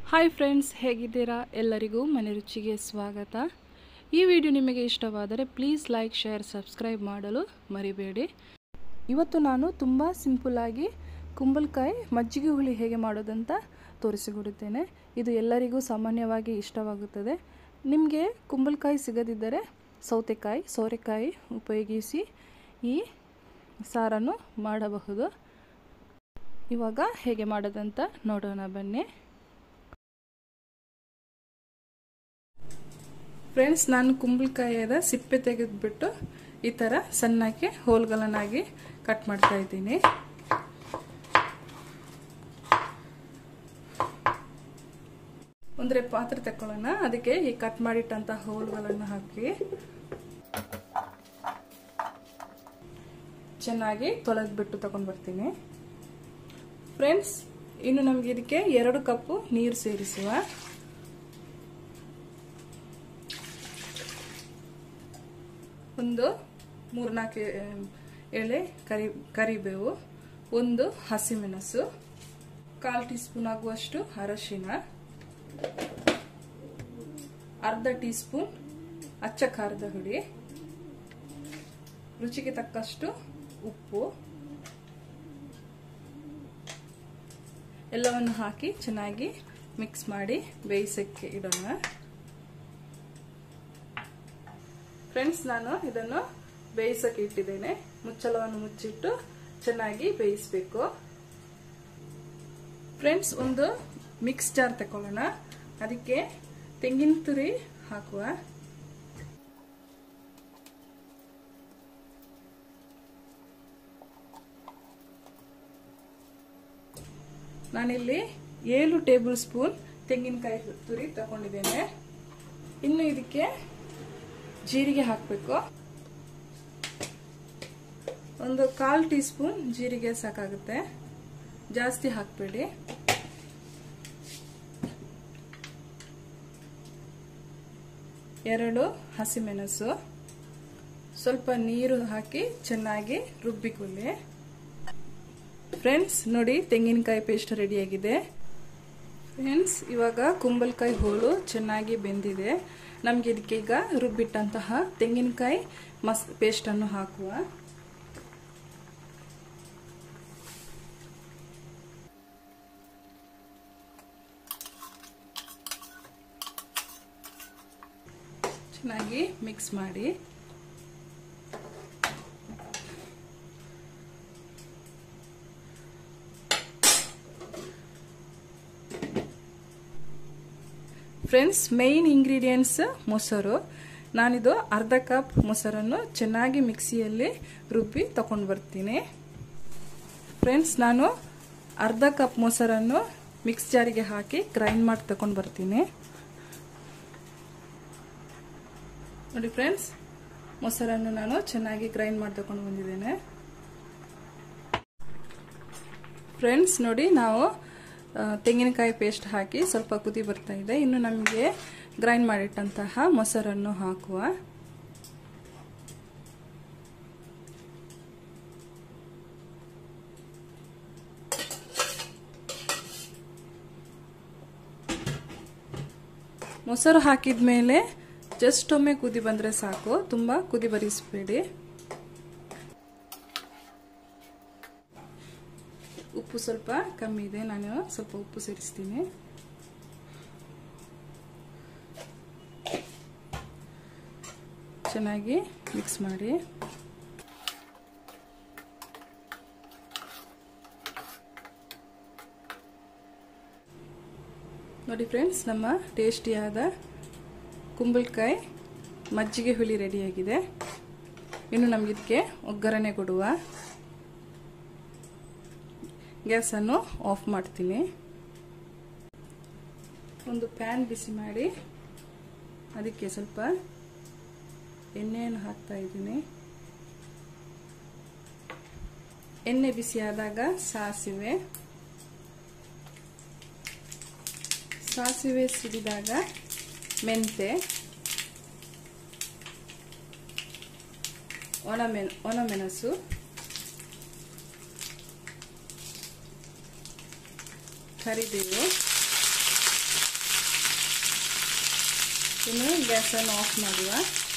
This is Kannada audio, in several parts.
ಹಾಯ್ ಫ್ರೆಂಡ್ಸ್ ಹೇಗಿದ್ದೀರಾ ಎಲ್ಲರಿಗೂ ಮನೆ ರುಚಿಗೆ ಸ್ವಾಗತ ಈ ವಿಡಿಯೋ ನಿಮಗೆ ಇಷ್ಟವಾದರೆ ಪ್ಲೀಸ್ ಲೈಕ್ ಶೇರ್ ಸಬ್ಸ್ಕ್ರೈಬ್ ಮಾಡಲು ಮರಿಬೇಡಿ ಇವತ್ತು ನಾನು ತುಂಬ ಸಿಂಪಲ್ಲಾಗಿ ಕುಂಬಳಕಾಯಿ ಮಜ್ಜಿಗೆ ಹುಳಿ ಹೇಗೆ ಮಾಡೋದಂತ ತೋರಿಸಿಕೊಡುತ್ತೇನೆ ಇದು ಎಲ್ಲರಿಗೂ ಸಾಮಾನ್ಯವಾಗಿ ಇಷ್ಟವಾಗುತ್ತದೆ ನಿಮಗೆ ಕುಂಬಳಕಾಯಿ ಸಿಗದಿದ್ದರೆ ಸೌತೆಕಾಯಿ ಸೋರೆಕಾಯಿ ಉಪಯೋಗಿಸಿ ಈ ಸಾರನ್ನು ಮಾಡಬಹುದು ಇವಾಗ ಹೇಗೆ ಮಾಡೋದಂತ ನೋಡೋಣ ಬನ್ನಿ ಫ್ರೆಂಡ್ಸ್ ನಾನು ಕುಂಬಳಕಾಯಿಯದ ಸಿಪ್ಪೆ ತೆಗೆದುಬಿಟ್ಟು ಈ ಥರ ಸಣ್ಣಕ್ಕೆ ಹೋಲ್ಗಳನ್ನಾಗಿ ಕಟ್ ಮಾಡ್ತಾ ಇದ್ದೀನಿ ಒಂದ್ರೆ ಪಾತ್ರೆ ತಕೊಳ್ಳೋಣ ಅದಕ್ಕೆ ಈ ಕಟ್ ಮಾಡಿಟ್ಟಂತ ಹೋಲ್ಗಳನ್ನು ಹಾಕಿ ಚೆನ್ನಾಗಿ ತೊಳೆದ್ಬಿಟ್ಟು ತಗೊಂಡ್ ಬರ್ತೀನಿ ಫ್ರೆಂಡ್ಸ್ ಇನ್ನು ನಮ್ಗೆ ಇದಕ್ಕೆ ಎರಡು ಕಪ್ಪು ನೀರು ಸೇರಿಸುವ ಒಂದು ಮೂರ್ನಾಲ್ಕು ಎಳೆ ಕರಿ ಕರಿಬೇವು ಒಂದು ಹಸಿಮೆಣಸು ಕಾಲು ಟೀ ಸ್ಪೂನ್ ಆಗುವಷ್ಟು ಅರಶಿನ ಅರ್ಧ ಟೀ ಸ್ಪೂನ್ ಅಚ್ಚ ಖಾರದ ಹುಡಿ ರುಚಿಗೆ ತಕ್ಕಷ್ಟು ಉಪ್ಪು ಎಲ್ಲವನ್ನು ಹಾಕಿ ಚೆನ್ನಾಗಿ ಮಿಕ್ಸ್ ಮಾಡಿ ಬೇಯಿಸಕ್ಕೆ ಇಡೋಣ ಫ್ರೆಂಡ್ಸ್ ನಾನು ಇದನ್ನು ಬೇಯಿಸಕ್ಕೆ ಇಟ್ಟಿದ್ದೇನೆ ಮುಚ್ಚಳವನ್ನು ಮುಚ್ಚಿಟ್ಟು ಚೆನ್ನಾಗಿ ಬೇಯಿಸಬೇಕು ಫ್ರೆಂಡ್ಸ್ ಒಂದು ಮಿಕ್ಸ್ ಜಾರ್ ತಕೊಳ್ಳೋಣ ಅದಕ್ಕೆ ತೆಂಗಿನ ತುರಿ ಹಾಕುವ ನಾನಿಲ್ಲಿ ಏಳು ಟೇಬಲ್ ಸ್ಪೂನ್ ತೆಂಗಿನಕಾಯಿ ತುರಿ ತಗೊಂಡಿದ್ದೇನೆ ಇನ್ನು ಇದಕ್ಕೆ ಜೀರಿಗೆ ಹಾಕಬೇಕು ಒಂದು ಕಾಲ್ ಟೀ ಸ್ಪೂನ್ ಜೀರಿಗೆ ಸಾಕಾಗುತ್ತೆ ಜಾಸ್ತಿ ಹಾಕಬೇಡಿ ಎರಡು ಹಸಿಮೆಣಸು ಸ್ವಲ್ಪ ನೀರು ಹಾಕಿ ಚೆನ್ನಾಗಿ ರುಬ್ಬಿಕೊಳ್ಳಿ ಫ್ರೆಂಡ್ಸ್ ನೋಡಿ ತೆಂಗಿನಕಾಯಿ ಪೇಸ್ಟ್ ರೆಡಿಯಾಗಿದೆ ಫ್ರೆಂಡ್ಸ್ ಇವಾಗ ಕುಂಬಳಕಾಯಿ ಹೋಳು ಚೆನ್ನಾಗಿ ಬೆಂದಿದೆ ನಮಗೆ ಇದಕ್ಕೆ ಈಗ ರುಬ್ಬಿಟ್ಟಂತಹ ತೆಂಗಿನಕಾಯಿ ಮಸ್ ಪೇಸ್ಟನ್ನು ಹಾಕುವ ಚೆನ್ನಾಗಿ ಮಿಕ್ಸ್ ಮಾಡಿ ಫ್ರೆಂಡ್ಸ್ ಮೇಯ್ನ್ ಇಂಗ್ರೀಡಿಯೆಂಟ್ಸ್ ಮೊಸರು ನಾನಿದು ಅರ್ಧ ಕಪ್ ಮೊಸರನ್ನು ಚೆನ್ನಾಗಿ ಮಿಕ್ಸಿಯಲ್ಲಿ ರುಬ್ಬಿ ತಗೊಂಡು ಬರ್ತೀನಿ ಫ್ರೆಂಡ್ಸ್ ನಾನು ಅರ್ಧ ಕಪ್ ಮೊಸರನ್ನು ಮಿಕ್ಸ್ ಜಾರಿಗೆ ಹಾಕಿ ಗ್ರೈಂಡ್ ಮಾಡಿ ತಗೊಂಡು ಬರ್ತೀನಿ ನೋಡಿ ಫ್ರೆಂಡ್ಸ್ ಮೊಸರನ್ನು ನಾನು ಚೆನ್ನಾಗಿ ಗ್ರೈಂಡ್ ಮಾಡಿ ತಗೊಂಡು ಬಂದಿದ್ದೇನೆ ಫ್ರೆಂಡ್ಸ್ ನೋಡಿ ನಾವು ತೆಂಗಿನಕಾಯಿ ಪೇಸ್ಟ್ ಹಾಕಿ ಸ್ವಲ್ಪ ಕುದಿ ಬರ್ತಾ ಇದೆ ಇನ್ನು ನಮಗೆ ಗ್ರೈಂಡ್ ಮಾಡಿಟ್ಟಂತಹ ಮೊಸರನ್ನು ಹಾಕುವ ಮೊಸರು ಹಾಕಿದ ಮೇಲೆ ಜಸ್ಟ್ ಒಮ್ಮೆ ಕುದಿ ಬಂದರೆ ಸಾಕು ತುಂಬ ಕುದಿ ಬರಿಸಬೇಡಿ ಉಪ್ಪು ಸ್ವಲ್ಪ ಕಮ್ಮಿ ಇದೆ ನಾನು ಸ್ವಲ್ಪ ಉಪ್ಪು ಸೇರಿಸ್ತೀನಿ ಚೆನ್ನಾಗಿ ಮಿಕ್ಸ್ ಮಾಡಿ ನೋಡಿ ಫ್ರೆಂಡ್ಸ್ ನಮ್ಮ ಟೇಸ್ಟಿಯಾದ ಕುಂಬಳಕಾಯಿ ಮಜ್ಜಿಗೆ ಹುಳಿ ರೆಡಿಯಾಗಿದೆ ಇನ್ನು ನಮ್ಗೆ ಇದಕ್ಕೆ ಒಗ್ಗರಣೆ ಕೊಡುವ ಗ್ಯಾಸನ್ನು ಆಫ್ ಮಾಡ್ತೀನಿ ಒಂದು ಪ್ಯಾನ್ ಬಿಸಿ ಮಾಡಿ ಅದಕ್ಕೆ ಸ್ವಲ್ಪ ಎಣ್ಣೆಯನ್ನು ಹಾಕ್ತಾ ಇದ್ದೀನಿ ಎಣ್ಣೆ ಬಿಸಿ ಆದಾಗ ಸಾಸಿವೆ ಸಾಸಿವೆ ಸಿಡಿದಾಗ ಮೆಂತೆ ಒಣಮೆಣ್ ಒಣಮೆಣಸು ಕರಿಬೇವು ಇನ್ನು ಗ್ಯಾಸನ್ನು ಆಫ್ ಮಾಡುವ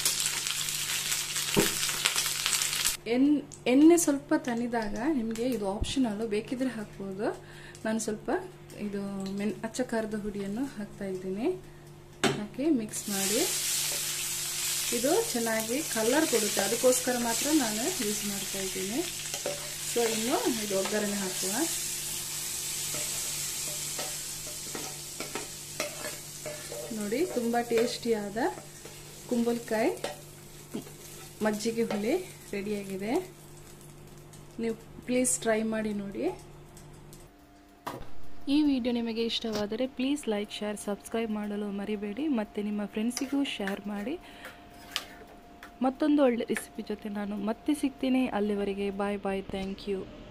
ಎನ್ ಎಣ್ಣೆ ಸ್ವಲ್ಪ ತನಿದಾಗ ನಿಮಗೆ ಇದು ಆಪ್ಷನಲ್ಲು ಬೇಕಿದ್ರೆ ಹಾಕ್ಬೋದು ನಾನು ಸ್ವಲ್ಪ ಇದು ಮೆನ್ ಅಚ್ಚ ಖಾರದ ಹುಡಿಯನ್ನು ಹಾಕ್ತಾ ಇದ್ದೀನಿ ಹಾಕಿ ಮಿಕ್ಸ್ ಮಾಡಿ ಇದು ಚೆನ್ನಾಗಿ ಕಲರ್ ಕೊಡುತ್ತೆ ಅದಕ್ಕೋಸ್ಕರ ಮಾತ್ರ ನಾನು ಯೂಸ್ ಮಾಡ್ತಾ ಇದ್ದೀನಿ ಸೊ ಇನ್ನು ಇದು ಒಗ್ಗರಣೆ ಹಾಕುವ ನೋಡಿ ತುಂಬ ಟೇಸ್ಟಿಯಾದ ಕುಂಬಳಕಾಯಿ ಮಜ್ಜಿಗೆ ಹುಳಿ ರೆಡಿಯಾಗಿದೆ ನೀವು ಪ್ಲೀಸ್ ಟ್ರೈ ಮಾಡಿ ನೋಡಿ ಈ ವಿಡಿಯೋ ನಿಮಗೆ ಇಷ್ಟವಾದರೆ ಪ್ಲೀಸ್ ಲೈಕ್ ಶೇರ್ ಸಬ್ಸ್ಕ್ರೈಬ್ ಮಾಡಲು ಮರಿಬೇಡಿ ಮತ್ತು ನಿಮ್ಮ ಫ್ರೆಂಡ್ಸಿಗೂ ಶೇರ್ ಮಾಡಿ ಮತ್ತೊಂದು ಒಳ್ಳೆ ರೆಸಿಪಿ ಜೊತೆ ನಾನು ಮತ್ತೆ ಸಿಗ್ತೀನಿ ಅಲ್ಲಿವರೆಗೆ ಬಾಯ್ ಬಾಯ್ ಥ್ಯಾಂಕ್ ಯು